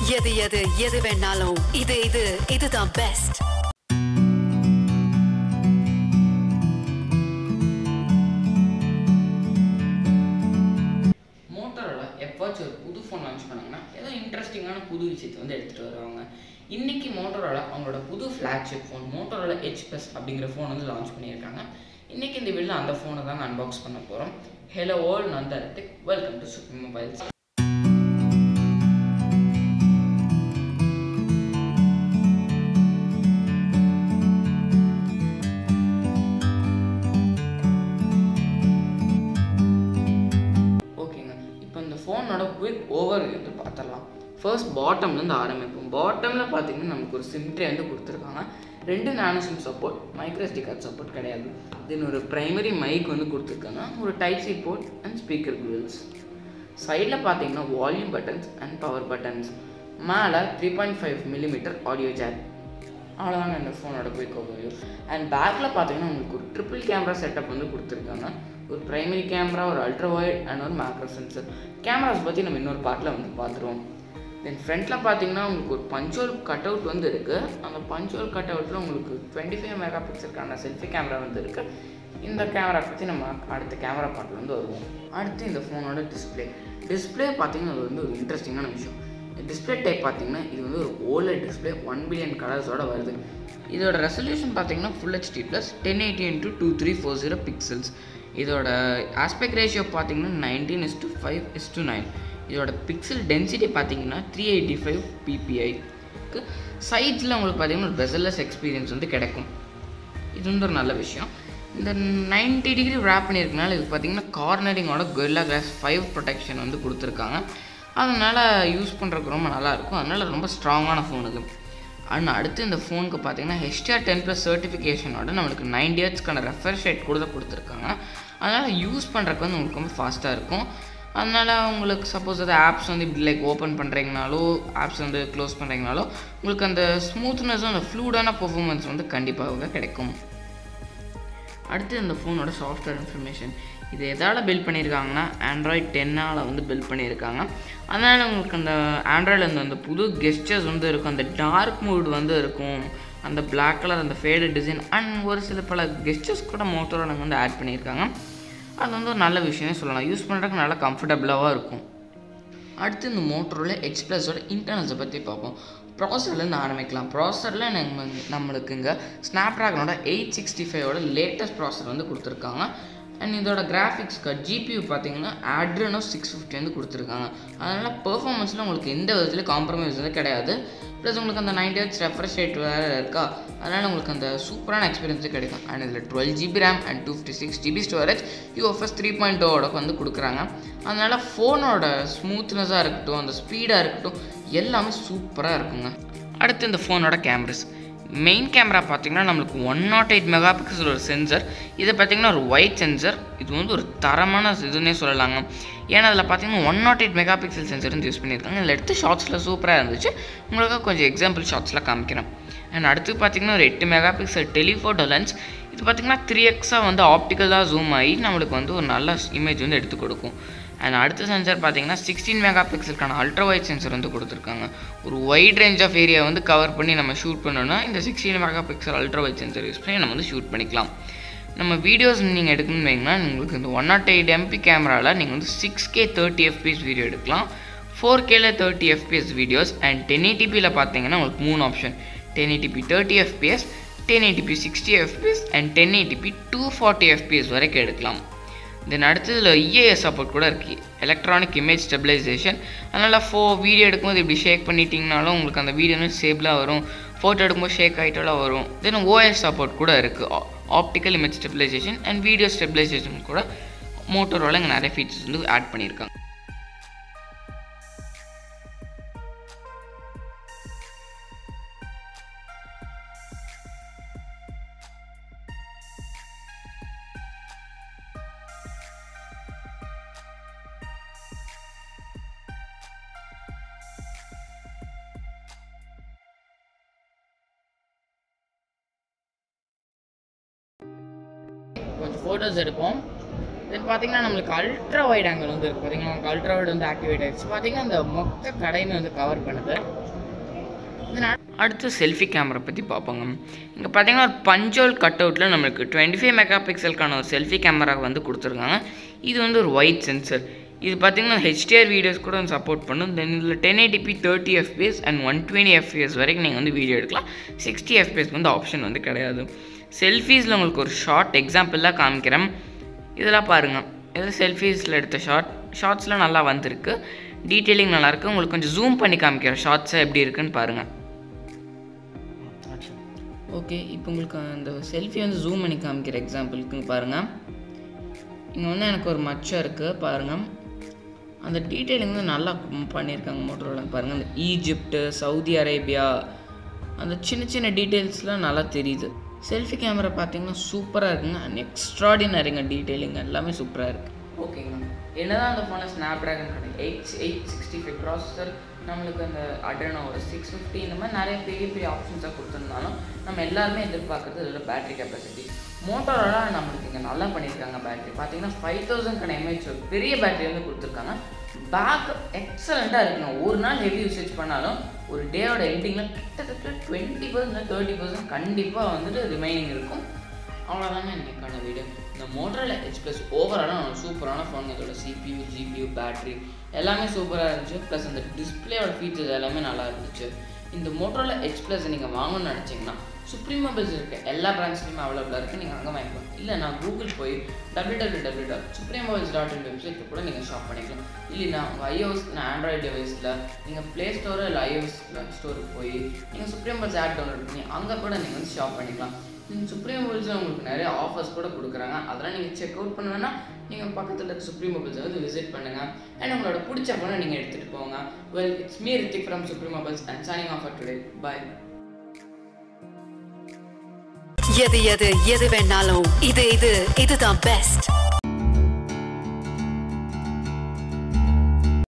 எது எது எது வேணாலும் இது இது இதுதான் பெஸ்ட் மோட்டரோல எப்போச்சும் ஒரு புது ஃபோன் லான்ச் பண்ணாங்கன்னா ஏதோ இன்ட்ரெஸ்டிங்கான புது விஷயத்தை வந்து எடுத்துகிட்டு வருவாங்க இன்னைக்கு மோட்டரோல அவங்களோட புது flagship phone Motorola edge plus அப்படிங்கிற ஃபோன் வந்து லான்ச் பண்ணியிருக்காங்க இன்னைக்கு இந்த வீடியோவில் அந்த ஃபோனை தாங்க அன்பாக்ஸ் பண்ண போகிறோம் ஹலோ ஓல் நந்தரத்திக் வெல்கம் டு சுப்ரி மொபைல்ஸ் ஓகேங்க இப்போ இந்த ஃபோனோட குவிக் ஓவர் வந்து பார்த்துடலாம் ஃபர்ஸ்ட் பாட்டம்லேருந்து ஆரம்பிப்போம் பாட்டமில் பார்த்தீங்கன்னா நமக்கு ஒரு சிம் ட்ரே வந்து கொடுத்துருக்காங்க ரெண்டு nano SIM support micro sticker support கிடையாது தென் ஒரு ப்ரைமரி மைக் வந்து கொடுத்துருக்காங்க ஒரு type C port and speaker grills சைடில் பார்த்தீங்கன்னா volume buttons and power buttons மேலே three point five millimetre audio jack அவ்வளோதாங்க இந்த ஃபோனோட குயிக் ஓவர்வியூ அண்ட் பேக்கில் பார்த்தீங்கன்னா உங்களுக்கு ஒரு ட்ரிபிள் கேமரா செட்டப் வந்து கொடுத்துருக்காங்க ஒரு பிரைமரி கேமரா ஒரு அல்ட்ரா வைட் அண்ட் ஒரு மேக்ரோ சென்சர் கேமராஸ் பற்றி நம்ம இன்னொரு பார்ட்டில் வந்து பார்த்துருவோம் தென் ஃப்ரண்ட்டில் பார்த்தீங்கன்னா உங்களுக்கு ஒரு பஞ்சோல் கட் அவுட் வந்து இருக்குது அந்த பஞ்சோல் கட் அவுட்டில் உங்களுக்கு டுவெண்ட்டி ஃபைவ் மெகா பிக்சலுக்கான செல்ஃபி கேமரா வந்து இருக்குது இந்த கேமரா பற்றி நம்ம அடுத்த கேமரா பார்ட்டில் வந்து வருவோம் அடுத்து இந்த ஃபோனோட டிஸ்பிளே டிஸ்பிளே பார்த்தீங்கன்னா அது வந்து ஒரு இன்ட்ரெஸ்டிங்கான விஷயம் டிஸ்பிளே டைப் பார்த்தீங்கன்னா இது வந்து ஒரு ஓலட் டிஸ்பிளே ஒன் பில்லியன் கலர்ஸோட வருது இதோட ரெசல்யூஷன் பார்த்தீங்கன்னா full HD plus ten eighty into two three four zero pixels இதோட ஆஸ்பெக்ட் ரேஷியோ பார்த்தீங்கன்னா nineteen is to five is to nine இதோட பிக்சல் டென்சிட்டி பார்த்தீங்கன்னா த்ரீ எயிட்டி ஃபைவ் பிபிஐக்கு சைட்ஸில் உங்களுக்கு பார்த்தீங்கன்னா ஒரு பெசல்லஸ் எக்ஸ்பீரியன்ஸ் வந்து கிடைக்கும் இது வந்து ஒரு நல்ல விஷயம் இந்த 90 டிகிரி wrap பண்ணியிருக்கனால இது பார்த்தீங்கன்னா கார்னரிங்கோட கொரில்லா கிளாஸ் ஃபைவ் ப்ரொடெக்ஷன் வந்து கொடுத்துருக்காங்க அதனால் யூஸ் பண்ணுறதுக்கு ரொம்ப நல்லாயிருக்கும் அதனால் ரொம்ப ஸ்ட்ராங்கான ஃபோன் இது அண்ட் அடுத்து இந்த ஃபோனுக்கு பார்த்தீங்கன்னா ஹெச்டிஆர் டென் ப்ளஸ் சர்டிஃபிகேஷனோட நம்மளுக்கு நைன் இயர்ஸ்க்கான ரெஃப்ரெஷ் ரேட் கூட கொடுத்துருக்காங்க அதனால் யூஸ் பண்ணுறதுக்கு வந்து உங்களுக்கு ரொம்ப ஃபாஸ்ட்டாக இருக்கும் அதனால் உங்களுக்கு சப்போஸ் அது ஆப்ஸ் வந்து இப்படி லைக் ஓப்பன் பண்ணுறீங்கனாலோ ஆப்ஸ் வந்து க்ளோஸ் பண்ணுறீங்கனாலோ உங்களுக்கு அந்த ஸ்மூத்னஸும் அந்த ஃப்ளூடான பெர்ஃபார்மன்ஸ் வந்து கண்டிப்பாக கிடைக்கும் அடுத்து இந்த ஃபோனோட சாஃப்ட்வேர் இன்ஃபர்மேஷன் இது எதால் பில்ட் பண்ணியிருக்காங்கன்னா ஆண்ட்ராய்ட் டென்னால் வந்து பில்ட் பண்ணியிருக்காங்க அதனால் உங்களுக்கு அந்த ஆண்ட்ராய்டில் அந்த அந்த புது கெஸ்டர்ஸ் வந்து இருக்கும் அந்த டார்க் மூட் வந்து இருக்கும் அந்த Black கலர் அந்த ஃபேடு டிசைன் அண்ட் ஒரு சில பல கெஸ்டர்ஸ் கூட மோட்டரோட வந்து ஆட் பண்ணியிருக்காங்க அது வந்து ஒரு நல்ல விஷயமே சொல்லலாம் யூஸ் பண்ணுறதுக்கு நல்லா கம்ஃபர்டபுளாகவும் இருக்கும் அடுத்து இந்த மோட்டரோட எக்ஸ் ப்ளஸோட இன்டர்னல்ஸை பற்றி பார்ப்போம் ப்ராசர்லேருந்து ஆரம்பிக்கலாம் ப்ராசரில் நம்ம நம்மளுக்கு இங்கே ஸ்னாப் ட்ராகனோட எயிட் சிக்ஸ்டி ஃபைவோட லேட்டஸ்ட் ப்ராசர் வந்து கொடுத்துருக்காங்க அண்ட் இதோட கிராஃபிக்ஸ் கார்டு ஜிபியூ பார்த்தீங்கன்னா ஆட்ரனோ சிக்ஸ் ஃபிஃப்டி வந்து கொடுத்துருக்காங்க அதனால் பெர்ஃபார்மன்ஸில் உங்களுக்கு எந்த விதத்துலையும் காம்ப்ரமைஸ் வந்து கிடையாது ப்ளஸ் உங்களுக்கு அந்த நைன்டி ஹெட்ஸ் ரெஃப்ரெஷ் ரேட் வேறு இருக்கா அதனால் உங்களுக்கு அந்த சூப்பரான எக்ஸ்பீரியன்ஸே கிடைக்கும் அண்ட் இதில் twelve GB RAM and two fifty six GB storage UFS three point டோட வந்து கொடுக்குறாங்க அதனால் ஃபோனோட ஸ்மூத்னஸாக இருக்கட்டும் அந்த ஸ்பீடாக இருக்கட்டும் எல்லாமே சூப்பராக இருக்குங்க அடுத்து இந்த ஃபோனோட கேமராஸ் மெயின் கேமரா பார்த்தீங்கன்னா நம்மளுக்கு one nought eight mega pixel ஒரு சென்சர் இதை பார்த்தீங்கன்னா ஒரு ஒயிட் சென்சர் இது வந்து ஒரு தரமான இதுன்னே சொல்லலாங்க ஏன்னா அதில் பார்த்தீங்கன்னா one nought eight mega pixel sensor வந்து யூஸ் பண்ணியிருக்காங்க இதில் எடுத்த ஷார்ட்ஸில் சூப்பராக இருந்துச்சு உங்களுக்கு கொஞ்சம் எக்ஸாம்பிள் ஷார்ட்ஸில் காமிக்கிறேன் அண்ட் அடுத்து பார்த்தீங்கன்னா ஒரு எட்டு மெகா பிக்சல் டெலிஃபோட்டோ லென்ஸ் இது பார்த்தீங்கன்னா த்ரீ எக்ஸாக வந்து ஆப்டிக்கலாக ஜூம் ஆகி நம்மளுக்கு வந்து ஒரு நல்ல இமேஜ் வந்து எடுத்து கொடுக்கும் அண்ட் அடுத்த சென்சர் பார்த்தீங்கன்னா சிக்ஸ்டீன் மெகா பிக்சலுக்கான அல்ட்ரா வைட் சென்சர் வந்து கொடுத்துருக்காங்க ஒரு வைட் ரேஞ்ச் ஆஃப் ஏரியா வந்து கவர் பண்ணி நம்ம ஷூட் பண்ணோன்னா இந்த sixteen mega pixel ultra wide sensor use பண்ணி நம்ம வந்து ஷூட் பண்ணிக்கலாம் நம்ம வீடியோஸ் நீங்கள் எடுக்கணும்னு வைங்கன்னா உங்களுக்கு இந்த ஒன் நாட் எயிட் எம்பி கேமராவில் நீங்கள் வந்து six K thirty FPS video எடுக்கலாம் ஃபோர் கேல thirty FPS videos and ten எயிட்டிபியில் பார்த்தீங்கன்னா உங்களுக்கு மூணு option ten eighty P thirty FPS ten eighty P sixty FPS and ten eighty P two forty FPS வரைக்கும் எடுக்கலாம் தென் அடுத்ததில் இஏஎஸ் சப்போர்ட் கூட இருக்குது எலக்ட்ரானிக் இமேஜ் ஸ்டெபிலைசேஷன் அதனால் ஃபோ வீடியோ எடுக்கும்போது இப்படி ஷேக் பண்ணிட்டீங்கனாலும் உங்களுக்கு அந்த வீடியோ வந்து ஸ்டேபிளாக வரும் ஃபோட்டோ எடுக்கும்போது ஷேக் ஆகிட்டாலும் வரும் தென் ஓஎஸ் சப்போர்ட் கூட இருக்குது optical image stabilisation and video stabilisation கூட மோட்டரோட இங்கே நிறைய ஃபீச்சர்ஸ் வந்து ஆட் பண்ணியிருக்காங்க கொஞ்சம் ஃபோட்டோஸ் எடுப்போம் தென் பார்த்தீங்கன்னா நம்மளுக்கு அல்ட்ரா வைட் ஆங்கிள் வந்து இருக்குது பார்த்தீங்கன்னா நமக்கு அல்ட்ரா வைட் வந்து ஆக்டிவேட் ஆயிடுச்சு பார்த்தீங்கன்னா அந்த மொத்த கடைன்னு வந்து கவர் பண்ணுது Then அ- அடுத்து செல்ஃபி கேமரா பற்றி பார்ப்போங்க இங்கே பார்த்தீங்கன்னா ஒரு பஞ்சோல் கட் அவுட்டில் நம்மளுக்கு டுவெண்ட்டி ஃபைவ் மெகா பிக்சலுக்கான ஒரு செல்ஃபி கேமரா வந்து கொடுத்துருக்காங்க இது வந்து ஒரு ஒயிட் சென்சர் இது பார்த்தீங்கன்னா ஹெச்டிஆர் வீடியோஸ் கூட சப்போர்ட் பண்ணும் தென் இதில் ten eighty P thirty FPS and one twenty FPS வரைக்கும் நீங்கள் வந்து வீடியோ எடுக்கலாம் சிக்ஸ்டி எஃபிஎஸ்க்கு வந்து ஆப்ஷன் வந்து கிடையாது செல்ஃபீஸில் உங்களுக்கு ஒரு ஷார்ட் எக்ஸாம்பிளாக காமிக்கிறேன் இதெல்லாம் பாருங்கள் இது செல்ஃபீஸில் எடுத்த ஷார்ட் ஷார்ட்ஸ்லாம் நல்லா வந்திருக்கு டீட்டெயிலிங் நல்லாயிருக்கு உங்களுக்கு கொஞ்சம் ஜூம் பண்ணி காமிக்கிறேன் ஷார்ட்ஸை எப்படி இருக்குன்னு பாருங்கள் ஓகே இப்போ உங்களுக்கு அந்த செல்ஃபி வந்து ஜூம் பண்ணி காமிக்கிற எக்ஸாம்பிளுக்கு பாருங்கள் இங்கே வந்து எனக்கு ஒரு மச்சம் இருக்குது பாருங்கள் அந்த டீட்டெயிலிங் வந்து நல்லா பண்ணியிருக்காங்க மோட்டரோல பாருங்கள் அந்த ஈஜிப்ட்டு சவுதி அரேபியா அந்த சின்ன சின்ன டீட்டெயில்ஸ்லாம் நல்லா தெரியுது செல்ஃபி கேமரா பார்த்தீங்கன்னா சூப்பராக இருக்குங்க அண்ட் எக்ஸ்ட்ராடினரிங்க டீட்டெயிலிங் எல்லாமே சூப்பராக இருக்குது ஓகேங்க என்னதான் அந்த ஃபோனில் ஸ்னாப் ட்ராகன் கிடையாது eight eight sixty five processor நம்மளுக்கு அந்த அட்ரனோ ஒரு சிக்ஸ் ஃபிஃப்டி இந்த மாதிரி நிறைய பெரிய பெரிய ஆப்ஷன்ஸாக கொடுத்துருந்தாலும் நம்ம எல்லாருமே எதிர்பார்க்குறது இதில் பேட்டரி கெப்பாசிட்டி மோட்டோரோலா நம்மளுக்கு இங்கே நல்லா பண்ணியிருக்காங்க பேட்டரி பார்த்தீங்கன்னா ஃபைவ் தௌசண்ட் எம்ஏஹெச் பெரிய பேட்டரி வந்து கொடுத்துருக்காங்க பேக் எக்ஸலண்ட்டாக இருக்குங்க ஒரு நாள் ஹெவி யூசேஜ் பண்ணாலும் ஒரு டேயோட எண்டிங்கில் கிட்டத்தட்ட டுவெண்ட்டி பர்சன்ட் தேர்ட்டி பர்சன்ட் கண்டிப்பாக வந்துட்டு ரிமைனிங் இருக்கும் அவ்வளோதாங்க இன்னைக்கான வீடியோ இந்த மோட்டரில் ஹெச் ப்ளஸ் ஓவராலாக சூப்பரான ஃபோன் இதோட சிபியூ ஜிபியூ பேட்டரி எல்லாமே சூப்பராக இருந்துச்சு ப்ளஸ் அந்த டிஸ்பிளேயோட ஃபீச்சர்ஸ் எல்லாமே நல்லா இருந்துச்சு இந்த மோட்டரில் ஹெச் ப்ளஸ் நீங்கள் வாங்கணும்னு நினச்சிங்கன்னா சுப்ரீம் மொபைல்ஸ் இருக்க எல்லா பிரான்ச்லையுமே அவைலபிளாக இருக்குது நீங்கள் அங்கே வாங்கிக்கலாம் இல்லை நான் கூகுள் போய் W W W dot Supreme Mobiles dot in வெப்சைட்டில் கூட நீங்கள் ஷாப் பண்ணிக்கலாம் இல்லைனா உங்கள் ஐஓஎஸ் நான் ஆண்ட்ராய்டு டிவைஸில் நீங்கள் ப்ளே ஸ்டோரு இல்லை ஐஓஎஸ் ஸ்டோருக்கு போய் நீங்கள் சுப்ரீம் மொபைல்ஸ் ஆப் டவுன்லோட் பண்ணி அங்கே கூட நீங்கள் வந்து ஷாப் பண்ணிக்கலாம் நீங்கள் சுப்ரீம் மொபைல்ஸில் உங்களுக்கு நிறைய ஆஃபர்ஸ் கூட கொடுக்குறாங்க அதெல்லாம் நீங்கள் செக் அவுட் பண்ணுவேன்னா நீங்கள் பக்கத்தில் இருக்க சுப்ரீம் மொபைல்ஸை வந்து விசிட் பண்ணுங்கள் அண்ட் உங்களோட பிடிச்ச ஃபோனை நீங்கள் எடுத்துகிட்டு போங்க well it's me Rithik from Supreme Mobiles and signing off today bye எது எது எது வேணாலும் இது இது இதுதான் பெஸ்ட்